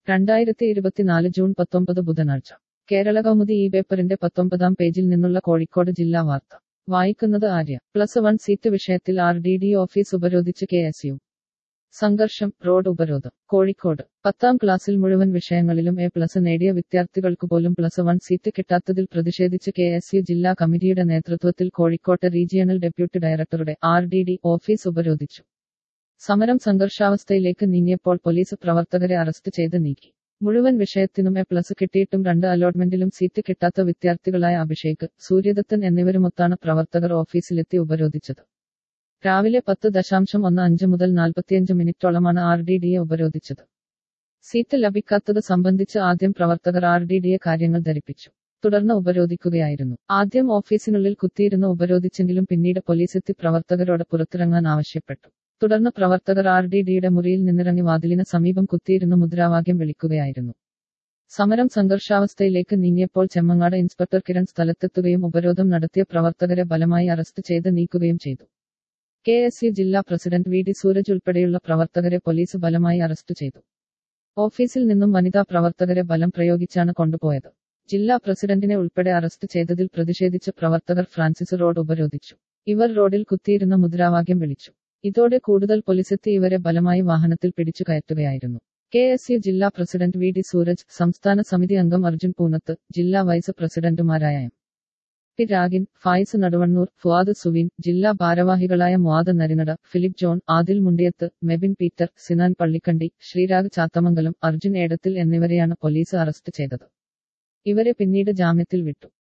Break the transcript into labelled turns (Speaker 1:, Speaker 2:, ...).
Speaker 1: രണ്ടായിരത്തി ഇരുപത്തിനാല് ജൂൺ പത്തൊമ്പത് ബുധനാഴ്ച കേരള കൗമുദി ഈ പേപ്പറിന്റെ പത്തൊമ്പതാം പേജിൽ നിന്നുള്ള കോഴിക്കോട് ജില്ലാ വാർത്ത വായിക്കുന്നത് ആര്യ പ്ലസ് വൺ സീറ്റ് വിഷയത്തിൽ ആർ ഡി ഡി ഓഫീസ് ഉപരോധിച്ച് കെ എസ് യു സംഘർഷം റോഡ് ഉപരോധം കോഴിക്കോട് പത്താം ക്ലാസ്സിൽ മുഴുവൻ വിഷയങ്ങളിലും എ പ്ലസ് നേടിയ വിദ്യാർത്ഥികൾക്ക് പോലും പ്ലസ് വൺ സീറ്റ് കിട്ടാത്തതിൽ പ്രതിഷേധിച്ച് കെ എസ് യു ജില്ലാ കമ്മിറ്റിയുടെ നേതൃത്വത്തിൽ കോഴിക്കോട്ട് റീജിയണൽ ഡെപ്യൂട്ടി ഡയറക്ടറുടെ ആർ ഡി ഡി ഓഫീസ് ഉപരോധിച്ചു സമരം സംഘർഷാവസ്ഥയിലേക്ക് നീങ്ങിയപ്പോൾ പോലീസ് പ്രവർത്തകരെ അറസ്റ്റ് ചെയ്ത് നീക്കി മുഴുവൻ വിഷയത്തിനും എ പ്ലസ് കിട്ടിയിട്ടും രണ്ട് അലോട്ട്മെന്റിലും സീറ്റ് കിട്ടാത്ത വിദ്യാർത്ഥികളായ അഭിഷേക് സൂര്യദത്തൻ എന്നിവരുമൊത്താണ് പ്രവർത്തകർ ഓഫീസിലെത്തി ഉപരോധിച്ചത് രാവിലെ പത്ത് ദശാംശം ഒന്ന് അഞ്ച് മുതൽ നാൽപ്പത്തിയഞ്ച് മിനിറ്റോളമാണ് ആർ ഡി ഡിയെ ഉപരോധിച്ചത് സീറ്റ് ലഭിക്കാത്തത് സംബന്ധിച്ച് ആദ്യം പ്രവർത്തകർ ആർ ഡി ഡിയെ കാര്യങ്ങൾ ധരിപ്പിച്ചു തുടർന്ന് ഉപരോധിക്കുകയായിരുന്നു ആദ്യം ഓഫീസിനുള്ളിൽ കുത്തിയിരുന്ന് ഉപരോധിച്ചെങ്കിലും പിന്നീട് പോലീസെത്തി പ്രവർത്തകരോട് പുറത്തിറങ്ങാൻ ആവശ്യപ്പെട്ടു തുടർന്ന് പ്രവർത്തകർ ആർ ഡി ഡിയുടെ മുറിയിൽ നിന്നിറങ്ങി വാതിലിന് സമീപം കുത്തിയിരുന്ന് മുദ്രാവാക്യം വിളിക്കുകയായിരുന്നു സമരം സംഘർഷാവസ്ഥയിലേക്ക് നീങ്ങിയപ്പോൾ ചെമ്മങ്ങാട് ഇൻസ്പെക്ടർ കിരൺ സ്ഥലത്തെത്തുകയും ഉപരോധം നടത്തിയ പ്രവർത്തകരെ ബലമായി അറസ്റ്റ് ചെയ്ത് നീക്കുകയും ചെയ്തു കെ എസ് യു ജില്ലാ പ്രസിഡന്റ് വി ഡി സൂരജ് ഉൾപ്പെടെയുള്ള പ്രവർത്തകരെ പോലീസ് ബലമായി അറസ്റ്റ് ചെയ്തു ഓഫീസിൽ നിന്നും വനിതാ പ്രവർത്തകരെ ബലം പ്രയോഗിച്ചാണ് കൊണ്ടുപോയത് ജില്ലാ പ്രസിഡന്റിനെ ഉൾപ്പെടെ അറസ്റ്റ് ചെയ്തതിൽ പ്രതിഷേധിച്ച് പ്രവർത്തകർ ഫ്രാൻസിസ് റോഡ് ഉപരോധിച്ചു ഇവർ റോഡിൽ കുത്തിയിരുന്ന മുദ്രാവാക്യം വിളിച്ചു ഇതോടെ കൂടുതൽ പോലീസെത്തി ഇവരെ ബലമായി വാഹനത്തിൽ പിടിച്ചു കയറ്റുകയായിരുന്നു കെ എസ് യു ജില്ലാ പ്രസിഡന്റ് വി ഡി സൂരജ് സംസ്ഥാന സമിതി അംഗം അർജുൻ പൂനത്ത് ജില്ലാ വൈസ് പ്രസിഡന്റുമാരായ എം പി രാഗിൻ ഫായിസ് നടുവണ്ണൂർ ഫുവാദ് സുവിൻ ജില്ലാ ഭാരവാഹികളായ മുവാദ് നരിനട ഫിലിപ്പ് ജോൺ ആദിൽ മുണ്ടിയത്ത് മെബിൻ പീറ്റർ സിനാൻ പള്ളിക്കണ്ടി ശ്രീരാഗ് ചാത്തമംഗലം അർജുൻ ഏടത്തിൽ എന്നിവരെയാണ് പോലീസ് അറസ്റ്റ് ചെയ്തത് ഇവരെ പിന്നീട് ജാമ്യത്തിൽ വിട്ടു